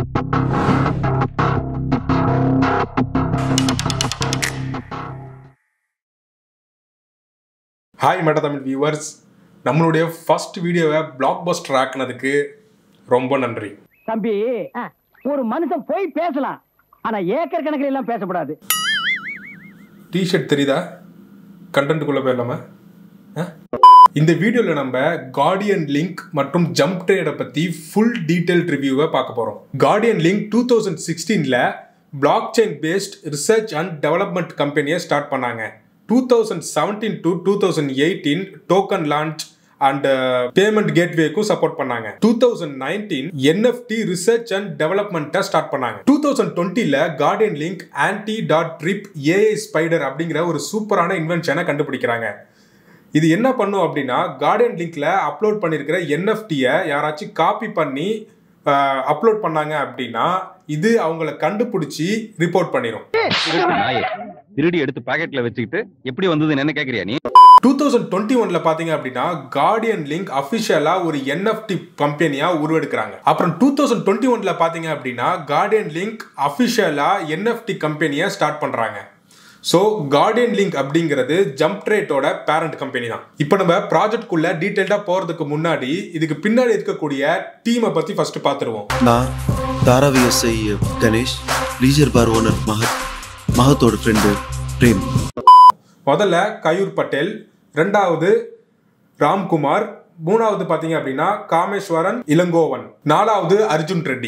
Hi meta Tamil viewers நம்மளுடைய first வீடியோவை blockbuster ஆக்குனதுக்கு ரொம்ப நன்றி தம்பி ஒரு மனுஷன் போய் பேசலாம் ஆனா ஏக்கர் கணக்கில் எல்லாம் பேசக்கூடாது டிஷர்ட் தெரியுதா கண்டென்ட்டுக்குள்ளே போயிடலாமா ஆ? இந்த வீடியோவில் நம்ம கார்டியன் லிங்க் மற்றும் ஜம்ப் ட்ரேடை பற்றி ஃபுல் டீடைல் ரிவ்யூவை பார்க்க போகிறோம் கார்டியன் லிங்க் டூ தௌசண்ட் சிக்ஸ்டீனில் blockchain based research and development கம்பெனியை ஸ்டார்ட் பண்ணாங்க two thousand seventeen to two thousand eighteen token launch and payment கேட்வேக்கும் சப்போர்ட் பண்ணாங்க two thousand nineteen NFT research and டெவலப்மெண்ட்டை start பண்ணாங்க டூ தௌசண்ட் டுவெண்ட்டில Guardian Link anti dot trip AI spider அப்படிங்கிற ஒரு சூப்பரான இன்வென்ஷனை கண்டுபிடிக்கிறாங்க இது என்ன பண்ணும் அப்படின்னா கார்டியன் லிங்க்ல அப்லோட் பண்ணியிருக்கிற என்எஃப்டியை யாராச்சும் காப்பி பண்ணி அப்லோட் பண்ணாங்க அப்படின்னா இது அவங்கள கண்டுபிடிச்சி ரிப்போர்ட் பண்ணிடும் திருட்டு நாயே திருடி எடுத்து பாக்கெட்ல வச்சுக்கிட்டு எப்படி வந்ததுன்னு என்ன கேக்குறியா நீ டூ தௌசண்ட் டுவெண்ட்டி ஒன்ல பாத்தீங்க அப்படின்னா கார்டியன் லிங்க் அபிஷியலா ஒரு என்எஃப்டி கம்பெனியா உருவெடுக்கிறாங்க அப்புறம் டூ தௌசண்ட் டுவெண்ட்டி ஒன்ல பாத்தீங்க அப்படின்னா கார்டியன் லிங்க் அபிஷியலா என்எஃப்டி கம்பெனியை ஸ்டார்ட் பண்றாங்க ஸோ கார்டியன் லிங்க் அப்படிங்கிறது ஜம்ப் ட்ரேட்டோட பேரண்ட் கம்பெனி தான் இப்போ நம்ம ப்ராஜெக்ட்குள்ள டீட்டெயில்டாக போகிறதுக்கு முன்னாடி இதுக்கு பின்னாடி இருக்கக்கூடிய டீமை பற்றி ஃபர்ஸ்ட் பார்த்துருவோம் நான் Dharavi SI Ganesh leisure bar owner Mahat மகத்தோட ஃப்ரெண்டு பிரேம் முதல்ல கயூர் பட்டேல் ரெண்டாவது ராம்குமார் மூணாவது பாத்தீங்க அப்படின்னா காமேஸ்வரன் இளங்கோவன் நாலாவது அர்ஜுன் ரெட்டி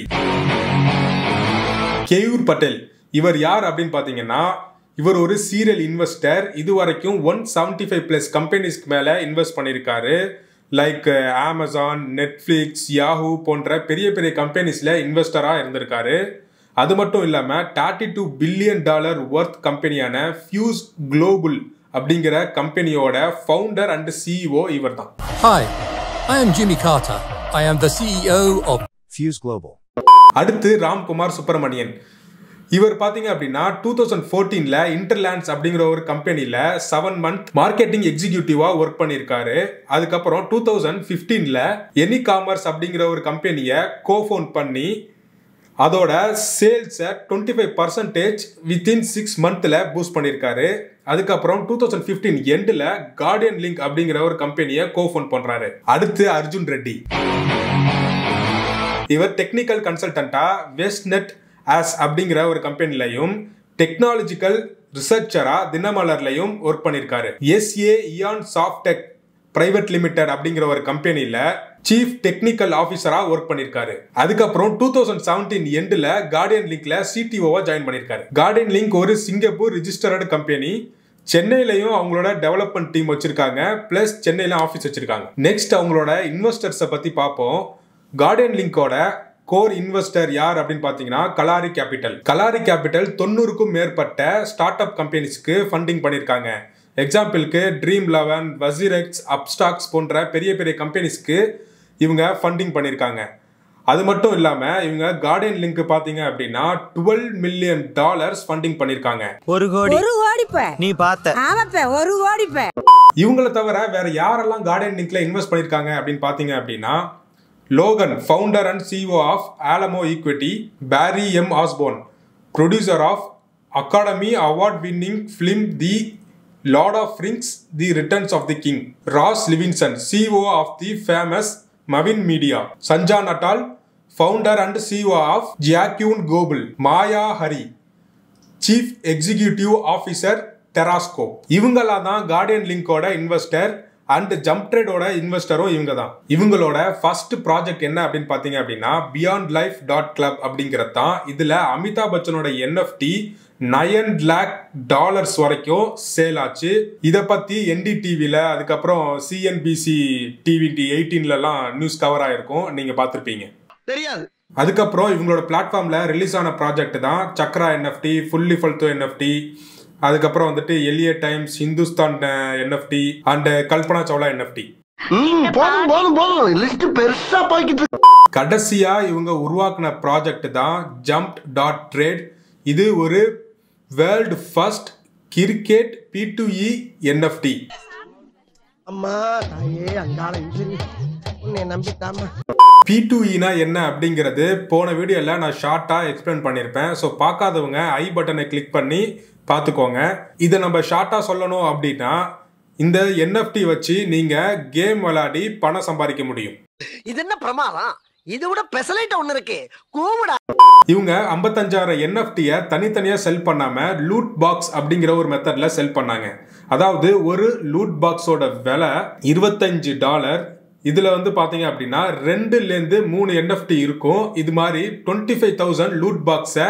கெயூர் பட்டேல் இவர் யார் அப்படின்னு பாத்தீங்கன்னா இவர் ஒரு சீரியல் இன்வெஸ்டர் இது வரைக்கும் ஒன் செவன்டி ஃபைவ் பிளஸ் கம்பெனிஸ்க்கு மேலே இன்வெஸ்ட் பண்ணியிருக்காரு லைக் அமேசான் நெட்ஃப்ளிக்ஸ் யாஹூ போன்ற பெரிய பெரிய கம்பெனிஸில் இன்வெஸ்டராக இருந்திருக்காரு அது மட்டும் இல்லாமல் thirty two billion dollar worth கம்பெனியான ஃபியூஸ் குளோபல் அப்படிங்கிற கம்பெனியோட ஃபவுண்டர் அண்ட் சிஇஓ இவர் தான் Hi, I am Jimmy Carter. I am the CEO of Fuse Global. அடுத்து ராம்குமார் சுப்பிரமணியன் இவர் பாத்தீங்க அப்படின்னா டூ தௌசண்ட் ஃபோர்டீன்ல இன்டர்லேண்ட்ஸ் அப்படிங்கிற ஒரு கம்பெனில செவன் மந்த் மார்க்கெட்டிங் எக்ஸிக்யூட்டிவா ஒர்க் பண்ணியிருக்காரு அதுக்கப்புறம் டூ தௌசண்ட் ஃபிஃப்டீன்ல எனி காமர்ஸ் அப்படிங்கிற ஒரு கம்பெனியை கோஃபோன் பண்ணி அதோட சேல்ஸை twenty five percentage within six மந்த்தில் பூஸ்ட் பண்ணியிருக்காரு அதுக்கப்புறம் டூ தௌசண்ட் ஃபிஃப்டீன் எண்டில் கார்டியன் லிங்க் அப்படிங்கிற ஒரு கம்பெனியை கோஃபோன் பண்ணுறாரு அடுத்து அர்ஜுன் ரெட்டி இவர் டெக்னிக்கல் கன்சல்டண்டா வெஸ்ட்நெட் ஆஸ் அப்படிங்கிற ஒரு கம்பெனிலையும் டெக்னாலஜிக்கல் ரிசர்ச்சரா தினமலர்லையும் ஒர்க் பண்ணியிருக்காரு எஸ்ஏ இயான் சாஃப்டெக் பிரைவேட் லிமிடெட் அப்படிங்கிற ஒரு கம்பெனில சீஃப் டெக்னிக்கல் ஆஃபீஸரா ஒர்க் பண்ணியிருக்காரு அதுக்கப்புறம் டூ தௌசண்ட் செவன்டீன் எண்டில் கார்டியன் லிங்க்ல சிடிஓவா ஜாயின் பண்ணியிருக்காரு கார்டியன் லிங்க் ஒரு சிங்கப்பூர் ரிஜிஸ்டர்டு கம்பெனி சென்னையிலையும் அவங்களோட டெவலப்மெண்ட் டீம் வச்சிருக்காங்க பிளஸ் சென்னையில ஆஃபீஸ் வச்சிருக்காங்க நெக்ஸ்ட் அவங்களோட இன்வெஸ்டர்ஸை பத்தி பார்ப்போம் கார்டியன் லிங்கோட கோர் இன்வெஸ்டர் யார் அப்படின்னு பார்த்தீங்கன்னா கலாரி கேபிட்டல் கலாரி கேபிட்டல் தொண்ணூறுக்கும் மேற்பட்ட ஸ்டார்ட் அப் கம்பெனிஸ்க்கு ஃபண்டிங் பண்ணியிருக்காங்க எக்ஸாம்பிளுக்கு ட்ரீம் லெவன் வசிரெக்ஸ் அப்ஸ்டாக்ஸ் போன்ற பெரிய பெரிய கம்பெனிஸ்க்கு இவங்க ஃபண்டிங் பண்ணியிருக்காங்க அது மட்டும் இல்லாமல் இவங்க கார்டியன் லிங்க் பார்த்தீங்க அப்படின்னா டுவெல் மில்லியன் டாலர்ஸ் ஃபண்டிங் பண்ணியிருக்காங்க ஒரு கோடி ஒரு கோடிப்ப நீ பார்த்த ஆமாப்ப ஒரு கோடிப்ப இவங்கள தவிர வேற யாரெல்லாம் கார்டியன் லிங்க்ல இன்வெஸ்ட் பண்ணியிருக்காங்க அப்படின்னு பார்த்தீங்க அப்படின்னா Logan founder and CEO of Alamo equity Barry M Osborne producer of Academy Award winning film the Lord of Rings the Returns of the King Ross Livingston CEO of the famous Mavin media சஞ்சா நட்டால் founder and CEO of ஜியாக்யூன் Gokul Maya Hari chief executive officer டெராஸ்கோ இவங்கெல்லாம் தான் Guardian லிங்கோட investor and Jump ட்ரேடோட இன்வெஸ்டரும் இவங்க தான் இவங்களோட ஃபர்ஸ்ட் ப்ராஜெக்ட் என்ன அப்படின்னு பார்த்தீங்க அப்படின்னா பியாண்ட் லைஃப் டாட் கிளப் அப்படிங்கிறது தான் இதில் அமிதாப் பச்சனோட என்எஃப்டி நயன் லேக் டாலர்ஸ் வரைக்கும் சேல் ஆச்சு இதை பற்றி என்டிடிவியில் அதுக்கப்புறம் சிஎன்பிசி டிவி எயிட்டீன்லலாம் நியூஸ் கவர் ஆயிருக்கும் நீங்கள் பார்த்துருப்பீங்க தெரியாது அதுக்கப்புறம் இவங்களோட பிளாட்ஃபார்ம்ல ரிலீஸ் ஆன ப்ராஜெக்ட் தான் சக்ரா என்எஃப்டி ஃபுல்லி ஃபல்தோ என்எஃப்டி அதுக்கப்புறம் வந்துட்டு எலிய Times Hindustan NFT and Kalpana Chawla NFT போதும் போதும் போதும் லிஸ்ட் பெருசா போய்கிட்டு கடைசியா இவங்க உருவாக்குன ப்ராஜெக்ட் தான் ஜம்ப் டாட் ட்ரேட் இது ஒரு world first cricket P to E NFT அம்மா தாயே அங்காள இருந்து உன்னை நம்பித்தாமா பி டூ இனா என்ன அப்படிங்கிறது போன வீடியோவில் நான் ஷார்ட்டாக எக்ஸ்பிளைன் பண்ணியிருப்பேன் ஸோ பார்க்காதவங்க ஐ பட்டனை கிளிக் பண்ணி பார்த்துக்கோங்க இதை நம்ம ஷார்ட்டாக சொல்லணும் அப்படின்னா இந்த என்எஃப்டி வச்சு நீங்கள் கேம் விளையாடி பணம் சம்பாதிக்க முடியும் இது என்ன பிரமாதம் இது விட பெசலைட் ஒண்ணு இருக்கு கூவுடா இவங்க ஐம்பத்தஞ்சாயிரம் என்எஃப்டியை தனித்தனியாக செல் பண்ணாமல் லூட் பாக்ஸ் அப்படிங்கிற ஒரு மெத்தடில் செல் பண்ணாங்க அதாவது ஒரு லூட் பாக்ஸோட விலை இருபத்தஞ்சு டாலர் இதில் வந்து பார்த்தீங்க அப்படின்னா ரெண்டுலேருந்து மூணு என்எஃப்டி இருக்கும் இது மாதிரி டுவெண்ட்டி ஃபைவ் தௌசண்ட் லூட் பாக்ஸை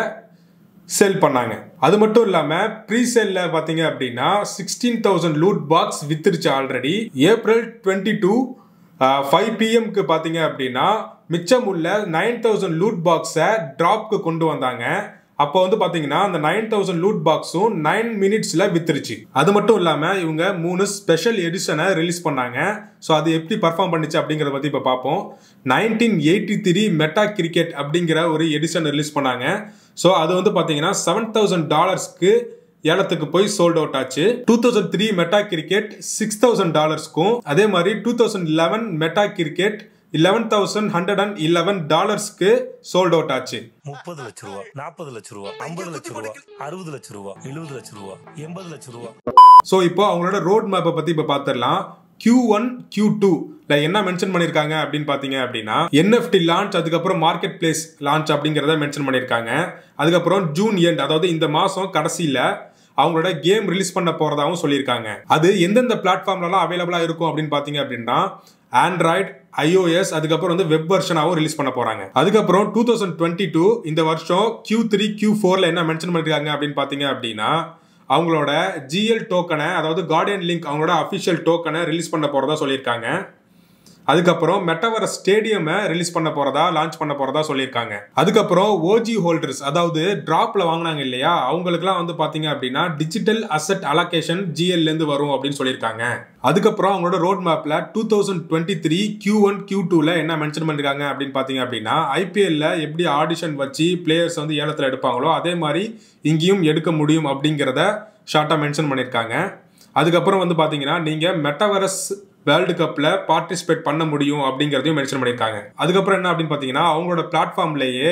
செல் பண்ணாங்க அது மட்டும் இல்லாமல் ப்ரீ சேலில் பார்த்தீங்க அப்படின்னா சிக்ஸ்டீன் தௌசண்ட் லூட் பாக்ஸ் வித்துருச்சு already April twenty two five பிஎம்க்கு பார்த்தீங்க அப்படின்னா மிச்சம் உள்ள நைன் தௌசண்ட் லூட் பாக்ஸை ட்ராப்க்கு கொண்டு வந்தாங்க அப்போ வந்து பார்த்தீங்கன்னா அந்த நைன் தௌசண்ட் லூட் பாக்ஸும் நைன் மினிட்ஸில் வித்துருச்சு அது மட்டும் இல்லாமல் இவங்க மூணு ஸ்பெஷல் எடிஷனை ரிலீஸ் பண்ணாங்க ஸோ அது எப்படி பர்ஃபார்ம் பண்ணுச்சு அப்படிங்கிறத பற்றி இப்போ பார்ப்போம் nineteen eighty three meta cricket அப்படிங்கிற ஒரு எடிஷன் ரிலீஸ் பண்ணாங்க ஸோ அது வந்து பார்த்தீங்கன்னா செவன் தௌசண்ட் டாலர்ஸ்க்கு ஏலத்துக்கு போய் சோல்ட் அவுட் ஆச்சு two thousand three meta cricket six thousand டாலர்ஸ்க்கும் அதே மாதிரி two thousand eleven meta cricket eleven thousand hundred and eleven டாலர்ஸ்க்கு சோல்ட் அவுட் ஆச்சு முப்பது லட்ச ரூபா நாற்பது லட்ச ரூபா ஐம்பது லட்ச ரூபா அறுபது லட்ச ரூபா எழுபது லட்ச ரூபா எண்பது லட்ச ரூபா ஸோ இப்போ அவங்களோட ரோட் மேப்பை பற்றி இப்போ பார்த்துடலாம் Q1 ஒன் கியூ டூல என்ன மென்ஷன் பண்ணியிருக்காங்க அப்படின்னு பார்த்தீங்க அப்படின்னா என்எஃப்டி லான்ச் அதுக்கப்புறம் மார்க்கெட் பிளேஸ் லான்ச் அப்படிங்கிறத மென்ஷன் பண்ணியிருக்காங்க அதுக்கப்புறம் ஜூன் எண்ட் அதாவது இந்த மாதம் கடைசியில் அவங்களோட கேம் ரிலீஸ் பண்ண போறதாகவும் சொல்லியிருக்காங்க அது எந்தெந்த பிளாட்ஃபார்ம்லலாம் அவைலபிளாக இருக்கும் அப்படின்னு பார்த்தீங்க அப்படின்னா ஆண்ட்ராய்ட் iOS அதுக்கப்புறம் வந்து வெப் வெர்ஷனாகவும் ரிலீஸ் பண்ண போறாங்க அதுக்கப்புறம் டூ தௌசண்ட் டுவெண்ட்டி டூ இந்த வருஷம் Q த்ரீ Q ஃபோர்ல என்ன மென்ஷன் பண்ணிருக்காங்க அப்படின்னு பார்த்தீங்க அப்படின்னா அவங்களோட ஜிஎல் டோக்கனை அதாவது கார்டியன் லிங்க் அவங்களோட அஃபிஷியல் டோக்கனை ரிலீஸ் பண்ண போறதா சொல்லியிருக்காங்க அதுக்கப்புறம் மெட்டவர ஸ்டேடியமை ரிலீஸ் பண்ண போறதா லான்ச் பண்ண போறதா சொல்லியிருக்காங்க அதுக்கப்புறம் ஓஜி ஹோல்டர்ஸ் அதாவது டிராப்ல வாங்கினாங்க இல்லையா அவங்களுக்குலாம் வந்து பாத்தீங்க அப்படின்னா டிஜிட்டல் அசெட் அலோகேஷன் ஜிஎல்ல இருந்து வரும் அப்படின்னு சொல்லியிருக்காங்க அதுக்கப்புறம் அவங்களோட ரோட் மேப்ல two thousand twenty three Q one Q டூல என்ன மென்ஷன் பண்ணிருக்காங்க அப்படின்னு பாத்தீங்க அப்படின்னா ஐபிஎல்ல எப்படி ஆடிஷன் வச்சு பிளேயர்ஸ் வந்து ஏலத்துல எடுப்பாங்களோ அதே மாதிரி இங்கேயும் எடுக்க முடியும் அப்படிங்கிறத ஷார்ட்டா மென்ஷன் பண்ணியிருக்காங்க அதுக்கப்புறம் வந்து பாத்தீங்கன்னா நீங்க மெட்டவரஸ் வேர்ல்டு கப்பில் பார்ட்டிசிபேட் பண்ண முடியும் அப்படிங்கிறதையும் மென்ஷன் பண்ணியிருக்காங்க அதுக்கப்புறம் என்ன அப்படின்னு பார்த்தீங்கன்னா அவங்களோட பிளாட்ஃபார்ம்லேயே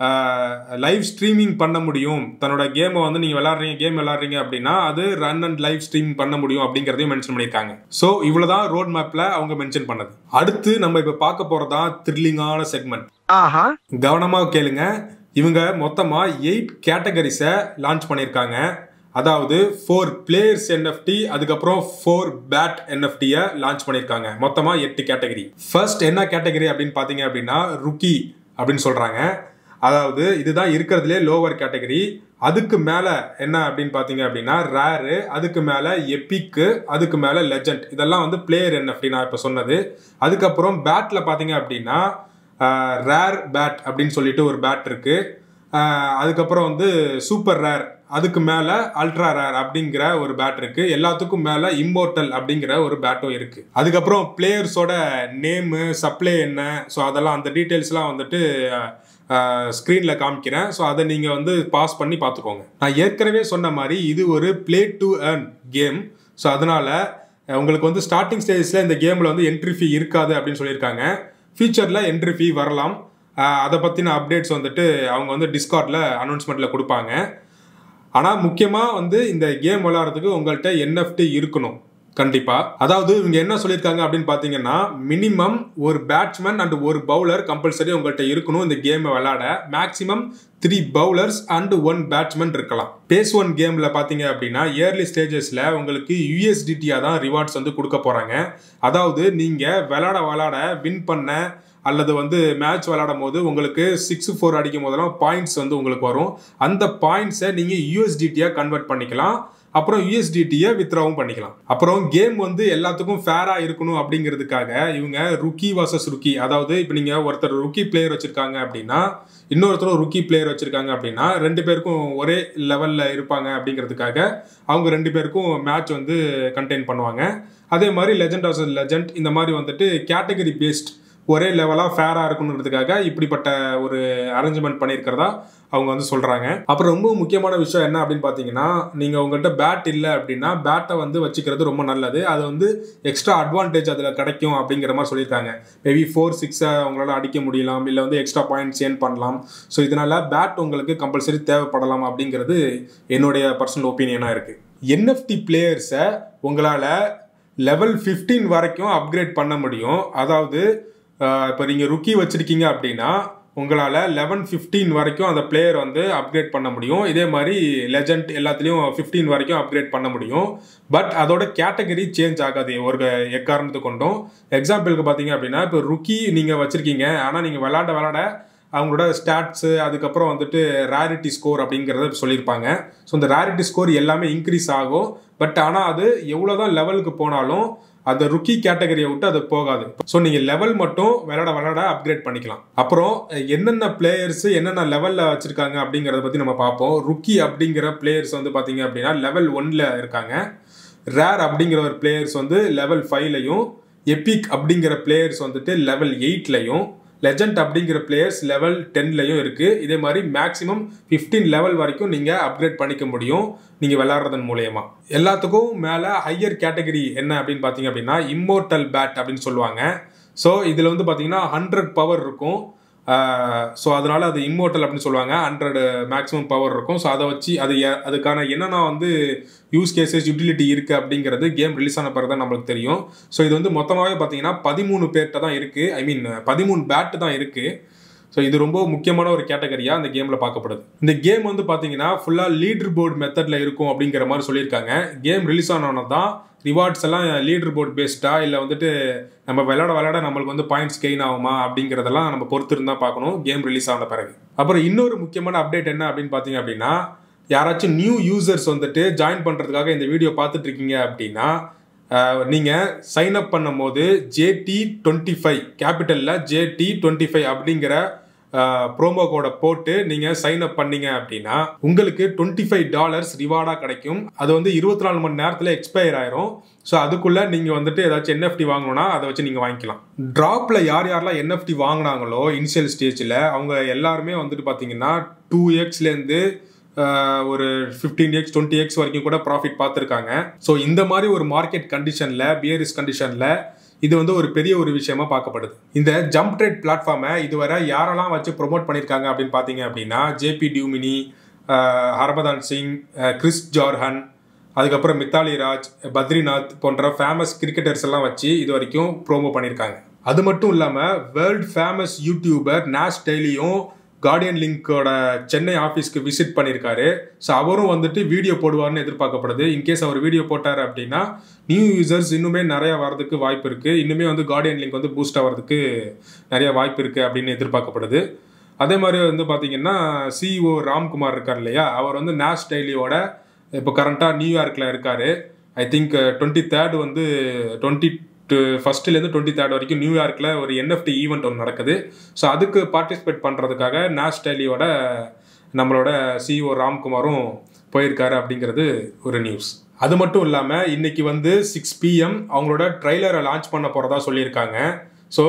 லைவ் ஸ்ட்ரீமிங் பண்ண முடியும் தன்னோட கேமை வந்து நீங்கள் விளாட்றீங்க கேம் விளாட்றீங்க அப்படின்னா அது ரன் அண்ட் லைவ் ஸ்ட்ரீமிங் பண்ண முடியும் அப்படிங்கிறதையும் மென்ஷன் பண்ணியிருக்காங்க ஸோ இவ்வளோதான் ரோட் மேப்பில் அவங்க மென்ஷன் பண்ணது அடுத்து நம்ம இப்போ பார்க்க போகிறதான் த்ரில்லிங்கான செக்மெண்ட் ஆஹா கவனமாக கேளுங்க இவங்க மொத்தமாக எயிட் கேட்டகரிஸை லான்ச் பண்ணியிருக்காங்க அதாவது ஃபோர் பிளேயர்ஸ் என்எஃப்டி அதுக்கப்புறம் ஃபோர் பேட் என்எஃப்டியை லான்ச் பண்ணியிருக்காங்க மொத்தமாக எட்டு கேட்டகரி ஃபர்ஸ்ட் என்ன கேட்டகரி அப்படின்னு பார்த்தீங்க அப்படின்னா ருக்கி அப்படின்னு சொல்கிறாங்க அதாவது இதுதான் இருக்கிறதுலே லோவர் கேட்டகரி அதுக்கு மேலே என்ன அப்படின்னு பார்த்தீங்க அப்படின்னா ரேரு அதுக்கு மேலே எப்பிக்கு அதுக்கு மேலே லெஜண்ட் இதெல்லாம் வந்து பிளேயர் என்எஃப்டி நான் இப்போ சொன்னது அதுக்கப்புறம் பேட்டில் பார்த்தீங்க அப்படின்னா ரேர் பேட் அப்படின்னு சொல்லிட்டு ஒரு பேட் இருக்குது ஆஹ் அதுக்கப்புறம் வந்து சூப்பர் ரேர் அதுக்கு மேலே அல்ட்ரா ரேர் அப்படிங்கிற ஒரு பேட் இருக்கு எல்லாத்துக்கும் மேலே இம்மோர்டல் அப்படிங்கிற ஒரு பேட்டும் இருக்கு அதுக்கப்புறம் பிளேயர்ஸோட நேமு சப்ளை என்ன ஸோ அதெல்லாம் அந்த டீட்டெயில்ஸ்லாம் வந்துட்டு ஸ்க்ரீனில் காமிக்கிறேன் ஸோ அதை நீங்கள் வந்து பாஸ் பண்ணி பார்த்துக்கோங்க நான் ஏற்கனவே சொன்ன மாதிரி இது ஒரு play to earn game so அதனால அஹ், உங்களுக்கு வந்து ஸ்டார்டிங் ஸ்டேஜஸில் இந்த கேமில் வந்து என்ட்ரி ஃபீ இருக்காது அப்படின்னு சொல்லியிருக்காங்க ஃபியூச்சரில் என்ட்ரி ஃபீ வரலாம் ஆஹ் அதை பற்றின அப்டேட்ஸ் வந்துட்டு அவங்க வந்து டிஸ்கார்டில் அனௌன்ஸ்மெண்ட்டில் கொடுப்பாங்க ஆனால் முக்கியமாக வந்து இந்த கேம் விளையாடுறதுக்கு உங்கள்கிட்ட என்எஃப்டி இருக்கணும் கண்டிப்பாக அதாவது இவங்க என்ன சொல்லியிருக்காங்க அப்படின்னு பார்த்தீங்கன்னா மினிமம் ஒரு பேட்ஸ்மேன் அண்ட் ஒரு பவுலர் கம்பல்சரி உங்கள்கிட்ட இருக்கணும் இந்த கேமை விளையாட maximum three bowlers and one batsman இருக்கலாம் பேஸ் ஒன் கேமில் பார்த்தீங்க அப்படின்னா இயர்லி ஸ்டேஜஸில் உங்களுக்கு யூஎஸ்டிடியாக தான் ரிவார்ட்ஸ் வந்து கொடுக்க போகிறாங்க அதாவது நீங்கள் விளாட விளாட வின் பண்ண அல்லது வந்து மேட்ச் விளையாடும் போது உங்களுக்கு சிக்ஸ் ஃபோர் அடிக்கும் போதெல்லாம் பாயிண்ட்ஸ் வந்து உங்களுக்கு வரும் அந்த பாயிண்ட்ஸை நீங்கள் யூஎஸ்டிடியாக கன்வெர்ட் பண்ணிக்கலாம் அப்புறம் யூஎஸ்டிடியை வித்ராவும் பண்ணிக்கலாம் அப்புறம் கேம் வந்து எல்லாத்துக்கும் ஃபேராக இருக்கணும் அப்படிங்கிறதுக்காக இவங்க ருக்கி வர்சஸ் ருக்கி அதாவது இப்போ நீங்கள் ஒருத்தர் ருக்கி பிளேயர் வச்சுருக்காங்க அப்படின்னா இன்னொருத்தரும் ருக்கி பிளேயர் வச்சுருக்காங்க அப்படின்னா ரெண்டு பேருக்கும் ஒரே லெவலில் இருப்பாங்க அப்படிங்கிறதுக்காக அவங்க ரெண்டு பேருக்கும் மேட்ச் வந்து கண்டெயின் பண்ணுவாங்க அதே மாதிரி லெஜண்ட் ஆஃப் லெஜண்ட் இந்த மாதிரி வந்துட்டு கேட்டகரி பேஸ்ட் ஒரே லெவலாக ஃபேராக இருக்கணுன்றதுக்காக இப்படிப்பட்ட ஒரு அரேஞ்ச்மெண்ட் பண்ணியிருக்கிறதா அவங்க வந்து சொல்கிறாங்க அப்புறம் ரொம்ப முக்கியமான விஷயம் என்ன அப்படின்னு பார்த்தீங்கன்னா நீங்கள் உங்கள்கிட்ட பேட் இல்லை அப்படின்னா பேட்டை வந்து வச்சுக்கிறது ரொம்ப நல்லது அது வந்து எக்ஸ்ட்ரா அட்வான்டேஜ் அதில் கிடைக்கும் அப்படிங்கிற மாதிரி சொல்லியிருக்காங்க மேபி ஃபோர் சிக்ஸை உங்களால் அடிக்க முடியலாம் இல்லை வந்து எக்ஸ்ட்ரா பாயிண்ட்ஸ் ஏர்ன் பண்ணலாம் ஸோ இதனால் பேட் உங்களுக்கு கம்பல்சரி தேவைப்படலாம் அப்படிங்கிறது என்னுடைய பர்சனல் ஒப்பீனியனாக இருக்குது என்எஃப்டி பிளேயர்ஸை உங்களால் லெவல் 15 வரைக்கும் அப்கிரேட் பண்ண முடியும் அதாவது இப்போ நீங்கள் ருக்கி வச்சுருக்கீங்க அப்படின்னா உங்களால் லெவன் 15 வரைக்கும் அந்த பிளேயர் வந்து அப்கிரேட் பண்ண முடியும் இதே மாதிரி லெஜண்ட் எல்லாத்துலேயும் 15 வரைக்கும் அப்கிரேட் பண்ண முடியும் பட் அதோட கேட்டகரி சேஞ்ச் ஆகாது ஒரு எக்காரணத்து கொண்டும் எக்ஸாம்பிளுக்கு பார்த்தீங்க அப்படின்னா இப்போ ருக்கி நீங்கள் வச்சுருக்கீங்க ஆனால் நீங்கள் விளாட விளாட அவங்களோட ஸ்டாட்ஸு அதுக்கப்புறம் வந்துட்டு ரேரிட்டி ஸ்கோர் அப்படிங்கிறத சொல்லியிருப்பாங்க ஸோ இந்த ரேரிட்டி ஸ்கோர் எல்லாமே இன்க்ரீஸ் ஆகும் பட் ஆனால் அது எவ்வளோ தான் லெவலுக்கு போனாலும் அந்த ருக்கி கேட்டகரியை விட்டு அது போகாது ஸோ நீங்கள் லெவல் மட்டும் விளாட விளாட அப்கிரேட் பண்ணிக்கலாம் அப்புறம் என்னென்ன பிளேயர்ஸ் என்னென்ன லெவலில் வச்சுருக்காங்க அப்படிங்கிறத பற்றி நம்ம பார்ப்போம் ருக்கி அப்படிங்கிற பிளேயர்ஸ் வந்து பார்த்தீங்க அப்படின்னா லெவல் ஒன்ல இருக்காங்க ரேர் அப்படிங்கிற ஒரு பிளேயர்ஸ் வந்து லெவல் ஃபைவ்லையும் எபிக் அப்படிங்கிற பிளேயர்ஸ் வந்துட்டு லெவல் எயிட்லையும் லெஜண்ட் அப்படிங்கிற பிளேயர்ஸ் லெவல் டென்லையும் இருக்குது இதே மாதிரி மேக்ஸிமம் 15 லெவல் வரைக்கும் நீங்கள் அப்கிரேட் பண்ணிக்க முடியும் நீங்கள் விளாட்றதன் மூலயமா எல்லாத்துக்கும் மேலே ஹையர் கேட்டகரி என்ன அப்படின்னு பார்த்தீங்க அப்படின்னா இம்மோர்டல் பேட் அப்படின்னு சொல்லுவாங்க ஸோ இதில் வந்து பார்த்தீங்கன்னா ஹண்ட்ரட் பவர் இருக்கும் ஸோ அதனால அது இம்மோர்டல் அப்படின்னு சொல்லுவாங்க ஹண்ட்ரட் மேக்ஸிமம் பவர் இருக்கும் ஸோ அதை வச்சு அது எ- அதுக்கான என்னென்ன வந்து யூஸ் கேசஸ் யூட்டிலிட்டி இருக்குது அப்படிங்கிறது கேம் ரிலீஸ் ஆன பிறகு தான் நம்மளுக்கு தெரியும் ஸோ இது வந்து மொத்தமாகவே பார்த்தீங்கன்னா பதிமூணு பேர்கிட்ட தான் இருக்குது ஐ மீன் பதிமூணு பேட்டு தான் இருக்குது ஸோ இது ரொம்ப முக்கியமான ஒரு கேட்டகரியாக அந்த கேமில் பார்க்கப்படுது இந்த கேம் வந்து பார்த்தீங்கன்னா ஃபுல்லாக லீடர் போர்டு மெத்தடில் இருக்கும் அப்படிங்கிற மாதிரி சொல்லியிருக்காங்க கேம் ரிலீஸ் ஆனோன்னு தான் ரிவார்ட்ஸ் எல்லாம் லீடர் போர்டு பேஸ்டா இல்லை வந்துட்டு நம்ம விளையாட விளையாட நம்மளுக்கு வந்து பாயிண்ட்ஸ் கெயின் ஆகுமா அப்படிங்கிறதெல்லாம் நம்ம பொறுத்து இருந்தால் பார்க்கணும் கேம் ரிலீஸ் ஆன பிறகு அப்புறம் இன்னொரு முக்கியமான அப்டேட் என்ன அப்படின்னு பார்த்தீங்க அப்படின்னா யாராச்சும் நியூ யூசர்ஸ் வந்துட்டு ஜாயின் பண்ணுறதுக்காக இந்த வீடியோ பார்த்துட்டு இருக்கீங்க அப்படின்னா நீங்கள் சைன் அப் பண்ணும்போது ஜேடி டுவெண்ட்டி ஃபைவ் கேபிட்டலில் ஜேடி டுவெண்ட்டி ஃபைவ் அப்படிங்கிற ப்ரோமோ கோடை போட்டு நீங்கள் சைன் அப் பண்ணீங்க அப்படின்னா உங்களுக்கு டுவெண்ட்டி ஃபைவ் டாலர்ஸ் ரிவார்டாக கிடைக்கும் அது வந்து இருபத்தி நாலு மணி நேரத்தில் எக்ஸ்பயர் ஆயிரும் ஸோ அதுக்குள்ளே நீங்கள் வந்துட்டு ஏதாச்சும் என்எஃப்டி வாங்கணும்னா அதை வச்சு நீங்கள் வாங்கிக்கலாம் ட்ராப்பில் யார் யாரெல்லாம் என்எஃப்டி வாங்கினாங்களோ இனிஷியல் ஸ்டேஜில் அவங்க எல்லாருமே வந்துட்டு பார்த்தீங்கன்னா டூ எக்ஸ்லேருந்து ஒரு ஃபிஃப்டீன் எக்ஸ் டுவெண்ட்டி எக்ஸ் வரைக்கும் கூட ப்ராஃபிட் பார்த்துருக்காங்க ஸோ இந்த மாதிரி ஒரு மார்க்கெட் கண்டிஷனில் பியரிஸ் கண்டிஷனில் இது வந்து ஒரு பெரிய ஒரு விஷயமா பார்க்கப்படுது இந்த ஜம்ப் ட்ரேட் பிளாட்ஃபார்மை இதுவரை யாரெல்லாம் வச்சு ப்ரோமோட் பண்ணியிருக்காங்க அப்படின்னு பார்த்தீங்க அப்படின்னா ஜேபி டியூமினி அஹ், ஹர்பதான் சிங் அஹ், கிறிஸ் ஜார்ஹன் அதுக்கப்புறம் மித்தாலி ராஜ் பத்ரிநாத் போன்ற ஃபேமஸ் கிரிக்கெட்டர்ஸ் எல்லாம் வச்சு இது வரைக்கும் ப்ரோமோ பண்ணியிருக்காங்க அது மட்டும் இல்லாமல் வேர்ல்ட் ஃபேமஸ் யூடியூபர் நாஷ் டெய்லியும் கார்டியன் லிங்கோட சென்னை ஆஃபீஸ்க்கு விசிட் பண்ணியிருக்காரு ஸோ அவரும் வந்துட்டு வீடியோ போடுவார்னு எதிர்பார்க்கப்படுது இன்கேஸ் அவர் வீடியோ போட்டார் அப்படின்னா நியூ யூசர்ஸ் இன்னுமே நிறைய வரதுக்கு வாய்ப்பு இருக்குது இன்னுமே வந்து கார்டியன் லிங்க் வந்து பூஸ்ட் ஆகிறதுக்கு நிறைய வாய்ப்பு இருக்குது அப்படின்னு எதிர்பார்க்கப்படுது அதே மாதிரி வந்து பார்த்தீங்கன்னா சிஇஓ ராம்குமார் இருக்கார் இல்லையா அவர் வந்து நேஷ் டெய்லியோட இப்போ கரண்ட்டாக நியூயார்க்கில் இருக்கார் ஐ திங்க் டுவெண்ட்டி தேர்ட் வந்து டுவெண்ட்டி ஃபஸ்ட்டுலேருந்து டுவெண்ட்டி தேர்ட் வரைக்கும் நியூயார்க்கில் ஒரு என்எஃப்டி ஈவெண்ட் ஒன்று நடக்குது ஸோ அதுக்கு பார்ட்டிசிபேட் பண்ணுறதுக்காக நேஷ் டெய்லியோட நம்மளோட சிஇஓ ராம்குமாரும் போயிருக்காரு அப்படிங்கிறது ஒரு நியூஸ் அது மட்டும் இல்லாமல் இன்னைக்கு வந்து சிக்ஸ் பிஎம் அவங்களோட ட்ரைலரை லான்ச் பண்ண போகிறதா சொல்லியிருக்காங்க ஸோ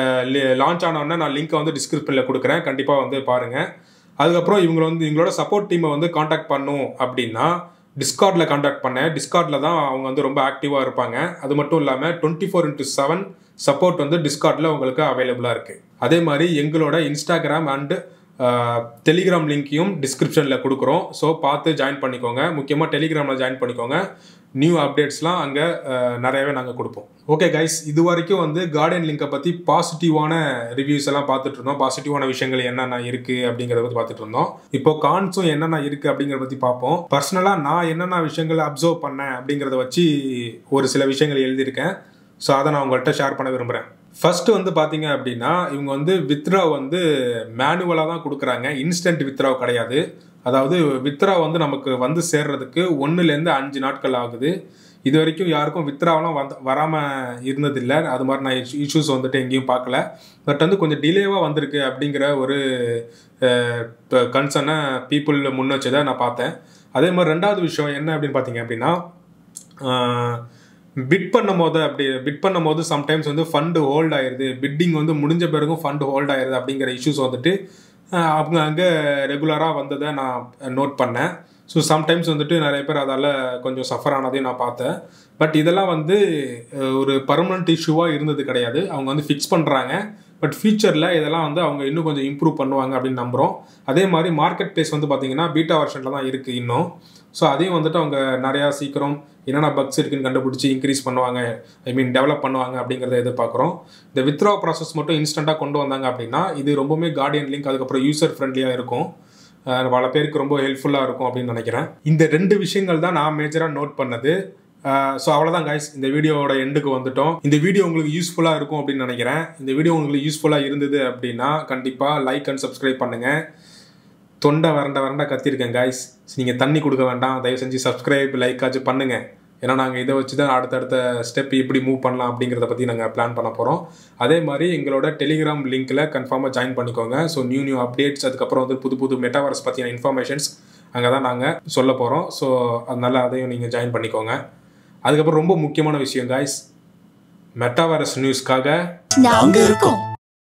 லான்ச் ஆனோடனே நான் லிங்க்கை வந்து டிஸ்கிரிப்ஷனில் கொடுக்குறேன் கண்டிப்பாக வந்து பாருங்கள் அதுக்கப்புறம் இவங்க வந்து இவங்களோட சப்போர்ட் டீமை வந்து காண்டாக்ட் பண்ணும் அப்படின்னா டிஸ்கார்டில் காண்டாக்ட் பண்ணேன் டிஸ்கார்டில் தான் அவங்க வந்து ரொம்ப ஆக்டிவாக இருப்பாங்க அது மட்டும் இல்லாமல் twenty four into seven support வந்து டிஸ்கார்டில் உங்களுக்கு அவைலபிளாக இருக்குது அதே மாதிரி எங்களோட இன்ஸ்டாகிராம் அண்டு டெலிகிராம் லிங்க்கையும் டிஸ்கிரிப்ஷனில் கொடுக்குறோம் ஸோ பார்த்து ஜாயின் பண்ணிக்கோங்க முக்கியமாக டெலிகிராமில் ஜாயின் பண்ணிக்கோங்க நியூ அப்டேட்ஸ்லாம் அங்கே நிறையவே நாங்கள் கொடுப்போம் ஓகே கைஸ் இது வரைக்கும் வந்து கார்டன் லிங்கை பற்றி பாசிட்டிவான ரிவ்யூஸ் எல்லாம் பார்த்துட்டு இருந்தோம் பாசிட்டிவான விஷயங்கள் என்னென்ன இருக்குது அப்படிங்கிறத பற்றி பார்த்துட்டு இருந்தோம் இப்போ கான்ஸும் என்னென்ன இருக்குது அப்படிங்கிறத பற்றி பார்ப்போம் பர்சனலாக நான் என்னென்ன விஷயங்களை அப்சர்வ் பண்ணேன் அப்படிங்கிறத வச்சு ஒரு சில விஷயங்கள் எழுதியிருக்கேன் ஸோ அதை நான் உங்கள்கிட்ட ஷேர் பண்ண விரும்புகிறேன் ஃபர்ஸ்ட் வந்து பார்த்தீங்க அப்படின்னா இவங்க வந்து வித்ரா வந்து மேனுவலாக தான் கொடுக்குறாங்க இன்ஸ்டன்ட் வித்ரா கிடையாது அதாவது வித்ரா வந்து நமக்கு வந்து சேர்றதுக்கு ஒன்றுலேருந்து அஞ்சு நாட்கள் ஆகுது இது வரைக்கும் யாருக்கும் வித்ராவெலாம் வந்து வராமல் இருந்ததில்லை அது மாதிரி நான் இஷ்யூஸ் வந்துட்டு எங்கேயும் பார்க்கல பட் வந்து கொஞ்சம் டிலேவாக வந்திருக்கு அப்படிங்கிற ஒரு கன்சர்னை பீப்புள் முன் வச்சதை நான் பார்த்தேன் அதே மாதிரி ரெண்டாவது விஷயம் என்ன அப்படின்னு பார்த்தீங்க அப்படின்னா பிட் பண்ணும் போது அப்படி பிட் பண்ணும் போது சம்டைம்ஸ் வந்து ஃபண்டு ஹோல்ட் ஆயிருது பிட்டிங் வந்து முடிஞ்ச பிறகும் ஃபண்டு ஹோல்ட் ஆயிருது அப்படிங்கிற இஷ்யூஸ் வந்துட்டு அஹ், அவங்க அங்கே ரெகுலராக வந்ததை நான் நோட் பண்ணேன் ஸோ சம்டைம்ஸ் வந்துட்டு நிறைய பேர் அதால் கொஞ்சம் சஃபர் ஆனதையும் நான் பார்த்தேன் பட் இதெல்லாம் வந்து அஹ், ஒரு பர்மனண்ட் இஷ்யூவாக இருந்தது கிடையாது அவங்க வந்து ஃபிக்ஸ் பண்ணுறாங்க பட் ஃபியூச்சரில் இதெல்லாம் வந்து அவங்க இன்னும் கொஞ்சம் இம்ப்ரூவ் பண்ணுவாங்க அப்படின்னு நம்புகிறோம் அதே மாதிரி மார்க்கெட் பிளேஸ் வந்து பார்த்தீங்கன்னா பீட்டா வெர்ஷனில் தான் இருக்குது இன்னும் ஸோ அதையும் வந்துட்டு அவங்க நிறையா சீக்கிரம் என்னென்ன பக்ஸ் இருக்குன்னு கண்டுபிடிச்சி இன்க்ரீஸ் பண்ணுவாங்க ஐ மீன் டெவலப் பண்ணுவாங்க அப்படிங்கிறத எதிர்பார்க்குறோம் இந்த வித்ரா ப்ராசஸ் மட்டும் இன்ஸ்டண்ட்டாக கொண்டு வந்தாங்க அப்படின்னா இது ரொம்பவுமே கார்டியன் லிங்க் அதுக்கப்புறம் யூசர் ஃப்ரெண்ட்லியாக இருக்கும் அஹ் பல பேருக்கு ரொம்ப ஹெல்ப்ஃபுல்லாக இருக்கும் அப்படின்னு நினைக்கிறேன் இந்த ரெண்டு விஷயங்கள் தான் நான் மேஜராக நோட் பண்ணது ஸோ அவ்வளோதான் guys இந்த வீடியோவோட எண்டுக்கு வந்துட்டோம் இந்த வீடியோ உங்களுக்கு யூஸ்ஃபுல்லாக இருக்கும் அப்படின்னு நினைக்கிறேன் இந்த வீடியோ உங்களுக்கு யூஸ்ஃபுல்லாக இருந்தது அப்படின்னா கண்டிப்பாக லைக் அண்ட் சப்ஸ்கிரைப் பண்ணுங்கள் தொண்டை வறண்ட வறண்ட கத்திருக்கேன் காய்ஸ் நீங்கள் தண்ணி கொடுக்க வேண்டாம் தயவு செஞ்சு சப்ஸ்கிரைப் லைக் ஆச்சும் பண்ணுங்கள் ஏன்னா நாங்கள் இதை வச்சு தான் அடுத்தடுத்த ஸ்டெப் எப்படி மூவ் பண்ணலாம் அப்படிங்கிறத பற்றி நாங்கள் பிளான் பண்ண போகிறோம் அதே மாதிரி எங்களோட டெலிகிராம் லிங்க்கில் கன்ஃபார்மாக ஜாயின் பண்ணிக்கோங்க ஸோ நியூ நியூ அப்டேட்ஸ் அதுக்கப்புறம் வந்து புது புது மெட்டாவர்ஸ் பற்றின இன்ஃபர்மேஷன்ஸ் அங்கே தான் நாங்கள் சொல்ல போகிறோம் ஸோ அதனால் அதையும் நீங்கள் ஜாயின் பண்ணிக்கோங்க அதுக்கப்புறம் ரொம்ப முக்கியமான விஷயம் காய்ஸ் மெட்டாவர்ஸ் நியூஸ்க்காக நாங்க இருக்கோம்